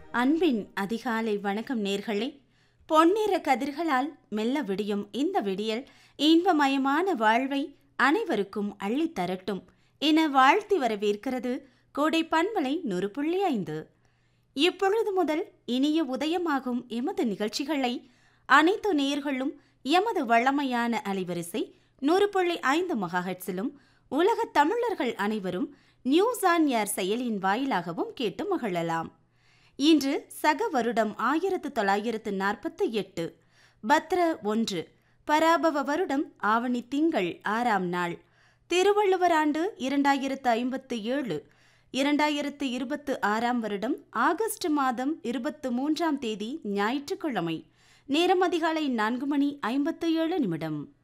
அன்பின் அதிகாலை வணக்கம் நேர்களே பொன்னிற கதிர்களால் மெல்ல விடியும் இந்த விடியல் இன்பமயமான வாழ்வை அனைவருக்கும் அள்ளித் தரட்டும் என வாழ்த்தி வரவேற்கிறது கோடை பண்பலை நூறு புள்ளி ஐந்து இப்பொழுது முதல் இனிய உதயமாகும் எமது நிகழ்ச்சிகளை அனைத்து நேர்களும் எமது வளமையான அலைவரிசை நூறு புள்ளி ஐந்து மகாஹெட்ஸிலும் உலகத் தமிழர்கள் அனைவரும் நியூஸ் ஆன் ஏர் செயலியின் வாயிலாகவும் கேட்டு மகிழலாம் இன்று சக வருடம் ஆயிரத்து தொள்ளாயிரத்து நாற்பத்தி எட்டு பத்ர ஒன்று பராபவ வருடம் ஆவணி திங்கள் ஆறாம் நாள் திருவள்ளுவர் ஆண்டு இரண்டாயிரத்து ஐம்பத்து ஏழு இரண்டாயிரத்து இருபத்து ஆறாம் வருடம் ஆகஸ்ட் மாதம் இருபத்து மூன்றாம் தேதி ஞாயிற்றுக்கிழமை நேரம் அதிகாலை நான்கு மணி ஐம்பத்து ஏழு நிமிடம்